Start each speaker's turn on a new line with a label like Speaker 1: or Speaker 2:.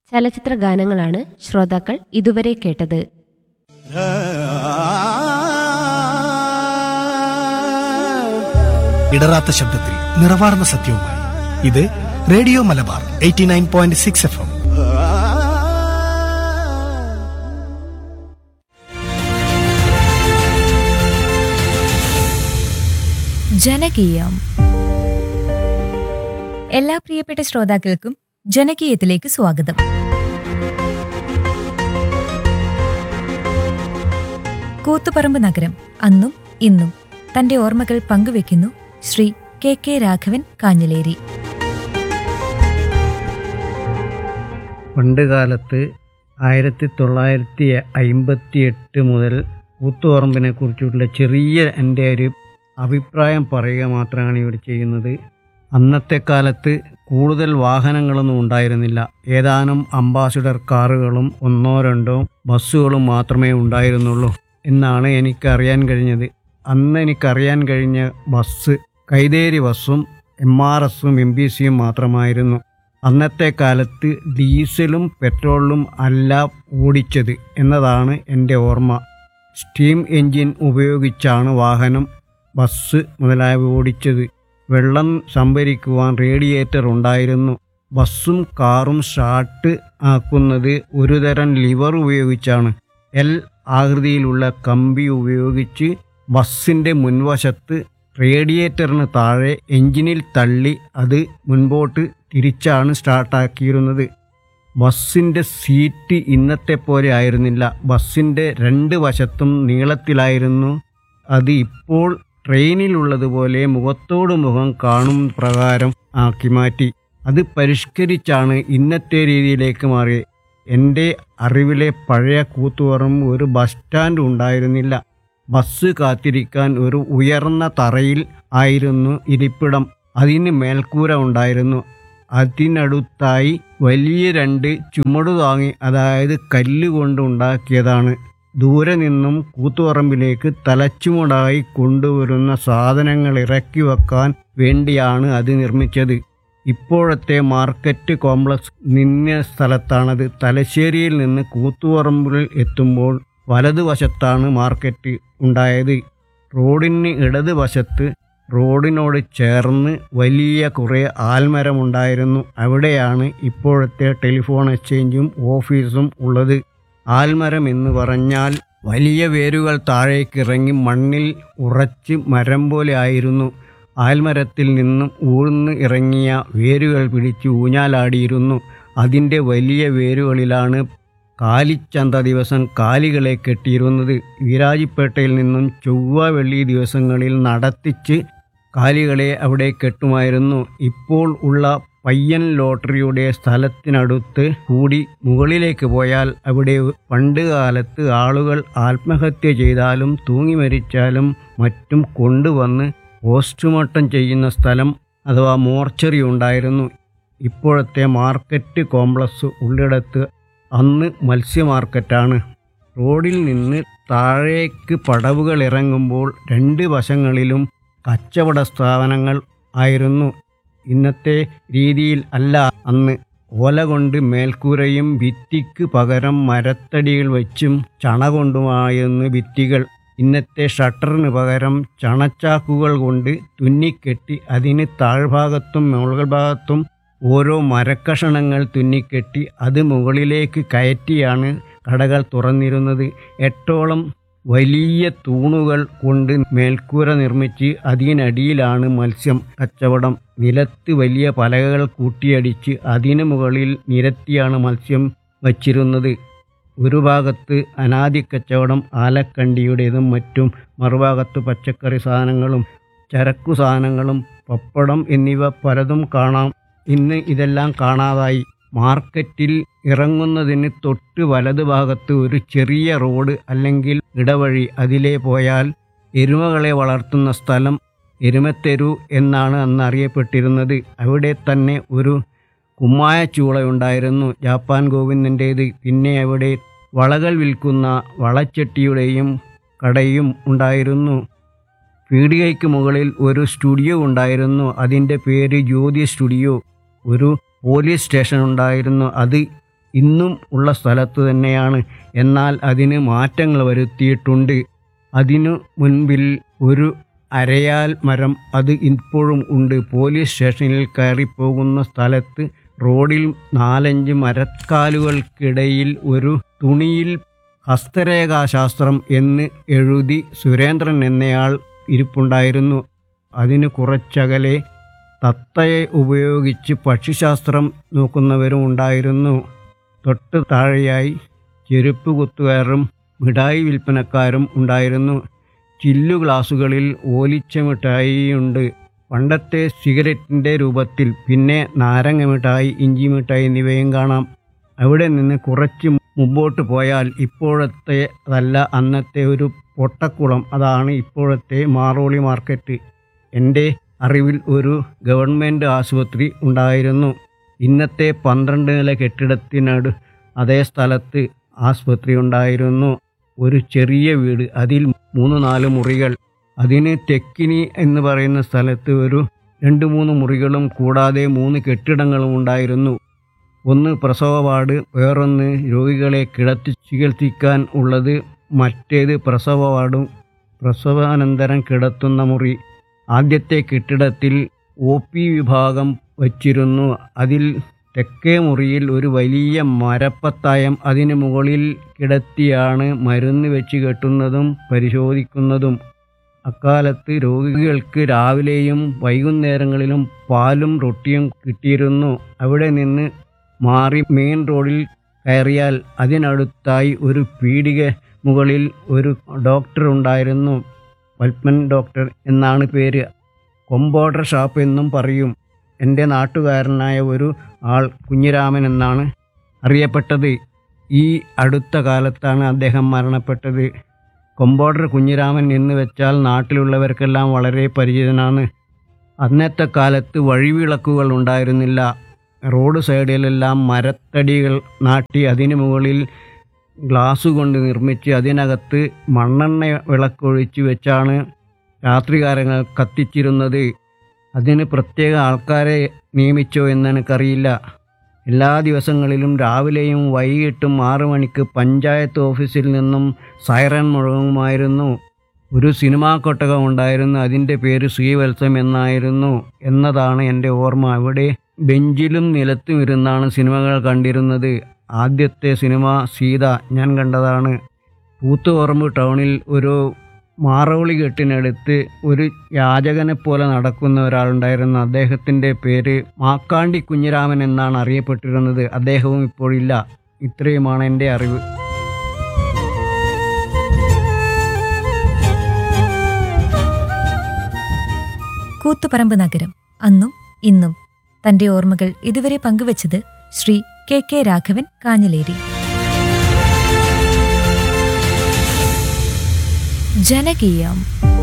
Speaker 1: ചലച്ചിത്ര ഗാനങ്ങളാണ് ശ്രോതാക്കൾ ഇതുവരെ കേട്ടത്
Speaker 2: ഇടറാത്ത ശബ്ദത്തിൽ നിറവാർന്ന സത്യവുമായി ഇത് radio Malabar eighty nine point six F M
Speaker 3: ജനകീയം എല്ലാ പ്രിയപ്പെട്ട ശ്രോതാക്കൾക്കും ജനകീയത്തിലേക്ക് സ്വാഗതം കൂത്തുപറമ്പ് നഗരം അന്നും ഇന്നും തന്റെ ഓർമ്മകൾ പങ്കുവെക്കുന്നു ശ്രീ കെ കെ രാഘവൻ കാഞ്ഞിലേരി
Speaker 4: പണ്ട് കാലത്ത് ആയിരത്തി തൊള്ളായിരത്തി അയിമ്പത്തി എട്ട് മുതൽ കൂത്തുപറമ്പിനെ കുറിച്ചുള്ള ചെറിയ എൻ്റെ ഒരു അഭിപ്രായം പറയുക മാത്രമാണ് ഇവർ ചെയ്യുന്നത് അന്നത്തെ കാലത്ത് കൂടുതൽ വാഹനങ്ങളൊന്നും ഉണ്ടായിരുന്നില്ല ഏതാനും അംബാസിഡർ കാറുകളും ഒന്നോ രണ്ടോ ബസ്സുകളും മാത്രമേ ഉണ്ടായിരുന്നുള്ളൂ എന്നാണ് എനിക്കറിയാൻ കഴിഞ്ഞത് അന്ന് എനിക്കറിയാൻ കഴിഞ്ഞ ബസ് കൈതേരി ബസ്സും എം ആർ എസും എം ബി സിയും മാത്രമായിരുന്നു അന്നത്തെ കാലത്ത് ഡീസലും പെട്രോളും അല്ല ഓടിച്ചത് എന്നതാണ് എൻ്റെ ഓർമ്മ സ്റ്റീം എൻജിൻ ഉപയോഗിച്ചാണ് വാഹനം ബസ് മുതലായവ ഓടിച്ചത് വെള്ളം സംഭരിക്കുവാൻ റേഡിയേറ്റർ ഉണ്ടായിരുന്നു ബസ്സും കാറും സ്റ്റാർട്ട് ആക്കുന്നത് ഒരുതരം ലിവർ ഉപയോഗിച്ചാണ് എൽ ആകൃതിയിലുള്ള കമ്പി ഉപയോഗിച്ച് ബസ്സിൻ്റെ മുൻവശത്ത് റേഡിയേറ്ററിന് താഴെ എഞ്ചിനിൽ തള്ളി അത് മുൻപോട്ട് തിരിച്ചാണ് സ്റ്റാർട്ടാക്കിയിരുന്നത് ബസ്സിൻ്റെ സീറ്റ് ഇന്നത്തെ പോലെ ആയിരുന്നില്ല ബസ്സിൻ്റെ രണ്ട് വശത്തും നീളത്തിലായിരുന്നു അത് ഇപ്പോൾ ട്രെയിനിലുള്ളതുപോലെ മുഖത്തോട് മുഖം കാണും പ്രകാരം ആക്കി മാറ്റി അത് പരിഷ്കരിച്ചാണ് ഇന്നത്തെ രീതിയിലേക്ക് മാറി എൻ്റെ അറിവിലെ പഴയ കൂത്തുപറമ്പ് ഒരു ബസ് സ്റ്റാൻഡ് ഉണ്ടായിരുന്നില്ല ബസ് കാത്തിരിക്കാൻ ഒരു ഉയർന്ന തറയിൽ ആയിരുന്നു ഇരിപ്പിടം അതിന് മേൽക്കൂര ഉണ്ടായിരുന്നു അതിനടുത്തായി വലിയ രണ്ട് ചുമടു താങ്ങി അതായത് കല്ലുകൊണ്ട് ഉണ്ടാക്കിയതാണ് ദൂരെ നിന്നും കൂത്തുപറമ്പിലേക്ക് തലച്ചുമടായി കൊണ്ടുവരുന്ന സാധനങ്ങൾ ഇറക്കി വെക്കാൻ വേണ്ടിയാണ് അത് നിർമ്മിച്ചത് ഇപ്പോഴത്തെ മാർക്കറ്റ് കോംപ്ലക്സ് നിന്ന സ്ഥലത്താണത് തലശ്ശേരിയിൽ നിന്ന് കൂത്തുപറമ്പിൽ എത്തുമ്പോൾ വലതുവശത്താണ് മാർക്കറ്റ് ഉണ്ടായത് റോഡിന് ഇടതുവശത്ത് റോഡിനോട് ചേർന്ന് വലിയ കുറേ ആൽമരമുണ്ടായിരുന്നു അവിടെയാണ് ഇപ്പോഴത്തെ ടെലിഫോൺ എക്സ്ചേഞ്ചും ഓഫീസും ഉള്ളത് ആൽമരം എന്ന് പറഞ്ഞാൽ വലിയ വേരുകൾ താഴേക്ക് ഇറങ്ങി മണ്ണിൽ ഉറച്ച് മരം പോലെ ആയിരുന്നു ആൽമരത്തിൽ നിന്നും ഊഴ്ന്ന് ഇറങ്ങിയ വേരുകൾ പിടിച്ച് ഊഞ്ഞാലാടിയിരുന്നു അതിൻ്റെ വലിയ വേരുകളിലാണ് കാലിച്ചന്ത ദിവസം കാലികളെ കെട്ടിയിരുന്നത് വീരാജിപ്പേട്ടയിൽ നിന്നും ചൊവ്വ വെള്ളി ദിവസങ്ങളിൽ നടത്തിച്ച് കാലികളെ അവിടെ കെട്ടുമായിരുന്നു ഇപ്പോൾ ഉള്ള പയ്യൻ ലോട്ടറിയുടെ സ്ഥലത്തിനടുത്ത് കൂടി മുകളിലേക്ക് പോയാൽ അവിടെ പണ്ട് കാലത്ത് ആളുകൾ ആത്മഹത്യ ചെയ്താലും തൂങ്ങി മരിച്ചാലും മറ്റും കൊണ്ടുവന്ന് പോസ്റ്റ്മോർട്ടം ചെയ്യുന്ന സ്ഥലം അഥവാ മോർച്ചറി ഉണ്ടായിരുന്നു ഇപ്പോഴത്തെ മാർക്കറ്റ് കോംപ്ലക്സ് ഉള്ളിടത്ത് അന്ന് മത്സ്യ മാർക്കറ്റാണ് റോഡിൽ നിന്ന് താഴേക്ക് പടവുകൾ ഇറങ്ങുമ്പോൾ രണ്ട് വശങ്ങളിലും കച്ചവട സ്ഥാപനങ്ങൾ ആയിരുന്നു ഇന്നത്തെ രീതിയിൽ അല്ല അന്ന് ഓല കൊണ്ട് മേൽക്കൂരയും ഭിത്തിക്ക് പകരം മരത്തടികൾ വെച്ചും ചണ കൊണ്ടുമായിരുന്നു ഭിത്തികൾ ഇന്നത്തെ ഷട്ടറിന് പകരം ചണച്ചാക്കുകൾ കൊണ്ട് തുന്നിക്കെട്ടി അതിന് താഴ്ഭാഗത്തും മുകൾ ഭാഗത്തും ഓരോ മരക്കഷണങ്ങൾ തുന്നിക്കെട്ടി അത് മുകളിലേക്ക് കയറ്റിയാണ് കടകൾ തുറന്നിരുന്നത് എട്ടോളം വലിയ തൂണുകൾ കൊണ്ട് മേൽക്കൂര നിർമ്മിച്ച് അതിനടിയിലാണ് മത്സ്യം കച്ചവടം നിലത്ത് വലിയ പലകകൾ കൂട്ടിയടിച്ച് അതിനു മുകളിൽ നിരത്തിയാണ് മത്സ്യം വച്ചിരുന്നത് ഒരു ഭാഗത്ത് അനാദി കച്ചവടം ആലക്കണ്ടിയുടേതും മറ്റും മറുഭാഗത്ത് പച്ചക്കറി സാധനങ്ങളും ചരക്കു സാധനങ്ങളും പപ്പടം എന്നിവ പലതും കാണാം ഇന്ന് ഇതെല്ലാം കാണാതായി മാർക്കറ്റിൽ ഇറങ്ങുന്നതിന് തൊട്ട് വലതുഭാഗത്ത് ഒരു ചെറിയ റോഡ് അല്ലെങ്കിൽ ഇടവഴി അതിലേ പോയാൽ എരുമകളെ വളർത്തുന്ന സ്ഥലം എരുമത്തെരു എന്നാണ് അന്ന് അറിയപ്പെട്ടിരുന്നത് അവിടെ തന്നെ ഒരു കുമ്മായ ചൂളയുണ്ടായിരുന്നു ജാപ്പാൻ ഗോവിന്ദൻ്റേത് പിന്നെ അവിടെ വളകൾ വിൽക്കുന്ന വളച്ചട്ടിയുടെയും കടയും ഉണ്ടായിരുന്നു പീടികയ്ക്ക് മുകളിൽ ഒരു സ്റ്റുഡിയോ ഉണ്ടായിരുന്നു അതിൻ്റെ പേര് ജ്യോതി സ്റ്റുഡിയോ ഒരു പോലീസ് സ്റ്റേഷൻ ഉണ്ടായിരുന്നു അത് ഇന്നും ഉള്ള സ്ഥലത്ത് തന്നെയാണ് എന്നാൽ അതിന് മാറ്റങ്ങൾ വരുത്തിയിട്ടുണ്ട് അതിനു മുൻപിൽ ഒരു അരയാൽ മരം അത് ഇപ്പോഴും ഉണ്ട് പോലീസ് സ്റ്റേഷനിൽ കയറിപ്പോകുന്ന സ്ഥലത്ത് റോഡിൽ നാലഞ്ച് മരക്കാലുകൾക്കിടയിൽ ഒരു തുണിയിൽ ഹസ്തരേഖാശാസ്ത്രം എന്ന് എഴുതി സുരേന്ദ്രൻ എന്നയാൾ ഇരിപ്പുണ്ടായിരുന്നു അതിന് കുറച്ചകലെ തത്തയെ ഉപയോഗിച്ച് പക്ഷിശാസ്ത്രം നോക്കുന്നവരും ഉണ്ടായിരുന്നു തൊട്ട് താഴെയായി ചെരുപ്പ് കുത്തുകാരും മിഠായി വിൽപ്പനക്കാരും ഉണ്ടായിരുന്നു ചില്ലു ഗ്ലാസുകളിൽ ഓലിച്ച മിഠായിയുണ്ട് പണ്ടത്തെ സിഗരറ്റിൻ്റെ രൂപത്തിൽ പിന്നെ നാരങ്ങ മിഠായി ഇഞ്ചി മിഠായി എന്നിവയും കാണാം അവിടെ നിന്ന് കുറച്ച് മുമ്പോട്ട് പോയാൽ ഇപ്പോഴത്തെ അതല്ല അന്നത്തെ ഒരു പൊട്ടക്കുളം അതാണ് ഇപ്പോഴത്തെ മാറോളി മാർക്കറ്റ് എൻ്റെ അറിവിൽ ഒരു ഗവൺമെൻറ് ആശുപത്രി ഉണ്ടായിരുന്നു ഇന്നത്തെ പന്ത്രണ്ട് നില കെട്ടിടത്തിനട് അതേ സ്ഥലത്ത് ആശുപത്രി ഉണ്ടായിരുന്നു ഒരു ചെറിയ വീട് അതിൽ മൂന്ന് നാല് മുറികൾ അതിന് തെക്കിനി എന്ന് പറയുന്ന സ്ഥലത്ത് ഒരു രണ്ട് മൂന്ന് മുറികളും കൂടാതെ മൂന്ന് കെട്ടിടങ്ങളും ഉണ്ടായിരുന്നു ഒന്ന് പ്രസവ വാർഡ് വേറൊന്ന് രോഗികളെ കിടത്തി ചികിത്സിക്കാൻ ഉള്ളത് മറ്റേത് പ്രസവ വാർഡും പ്രസവാനന്തരം കിടത്തുന്ന മുറി ആദ്യത്തെ കെട്ടിടത്തിൽ ഒ പി വിഭാഗം വച്ചിരുന്നു അതിൽ തെക്കേ മുറിയിൽ ഒരു വലിയ മരപ്പത്തായം അതിന് മുകളിൽ കിടത്തിയാണ് മരുന്ന് വെച്ച് കെട്ടുന്നതും പരിശോധിക്കുന്നതും അക്കാലത്ത് രോഗികൾക്ക് രാവിലെയും വൈകുന്നേരങ്ങളിലും പാലും റൊട്ടിയും കിട്ടിയിരുന്നു അവിടെ നിന്ന് മാറി മെയിൻ റോഡിൽ കയറിയാൽ അതിനടുത്തായി ഒരു പീടിക മുകളിൽ ഒരു ഡോക്ടർ ഉണ്ടായിരുന്നു പത്മൻ ഡോക്ടർ എന്നാണ് പേര് കൊമ്പോഡർ ഷാപ്പ് എന്നും പറയും എൻ്റെ നാട്ടുകാരനായ ഒരു ആൾ കുഞ്ഞിരാമൻ എന്നാണ് അറിയപ്പെട്ടത് ഈ അടുത്ത കാലത്താണ് അദ്ദേഹം മരണപ്പെട്ടത് കൊമ്പോഡർ കുഞ്ഞിരാമൻ എന്ന് വെച്ചാൽ നാട്ടിലുള്ളവർക്കെല്ലാം വളരെ പരിചിതനാണ് അന്നത്തെ കാലത്ത് വഴിവിളക്കുകൾ ഉണ്ടായിരുന്നില്ല റോഡ് സൈഡിലെല്ലാം മരത്തടികൾ നാട്ടി അതിന് മുകളിൽ ഗ്ലാസ് കൊണ്ട് നിർമ്മിച്ച് അതിനകത്ത് മണ്ണെണ്ണ വിളക്കൊഴിച്ച് വെച്ചാണ് രാത്രികാലങ്ങൾ കത്തിച്ചിരുന്നത് അതിന് പ്രത്യേക ആൾക്കാരെ നിയമിച്ചോ എന്ന് എനിക്കറിയില്ല എല്ലാ ദിവസങ്ങളിലും രാവിലെയും വൈകിട്ടും ആറു മണിക്ക് പഞ്ചായത്ത് ഓഫീസിൽ നിന്നും സൈറൻ മുഴങ്ങുമായിരുന്നു ഒരു സിനിമാ കൊട്ടകം ഉണ്ടായിരുന്നു അതിൻ്റെ പേര് ശ്രീവത്സം എന്നായിരുന്നു എന്നതാണ് എൻ്റെ ഓർമ്മ അവിടെ ബെഞ്ചിലും നിലത്തും ഇരുന്നാണ് സിനിമകൾ കണ്ടിരുന്നത് ആദ്യത്തെ സിനിമ സീത ഞാൻ കണ്ടതാണ് പൂത്തുപറമ്പ് ടൗണിൽ ഒരു മാറോളി കെട്ടിനടുത്ത് ഒരു യാചകനെ പോലെ നടക്കുന്ന ഒരാളുണ്ടായിരുന്നു അദ്ദേഹത്തിൻ്റെ പേര് മാക്കാണ്ടി കുഞ്ഞിരാമൻ എന്നാണ് അറിയപ്പെട്ടിരുന്നത് അദ്ദേഹവും ഇപ്പോഴില്ല ഇത്രയുമാണ് എൻ്റെ അറിവ്
Speaker 3: കൂത്തുപറമ്പ് നഗരം അന്നും ഇന്നും തന്റെ ഓർമ്മകൾ ഇതുവരെ പങ്കുവച്ചത് ശ്രീ കെ കെ രാഘവൻ കാഞ്ഞിലേരി ജനകീയം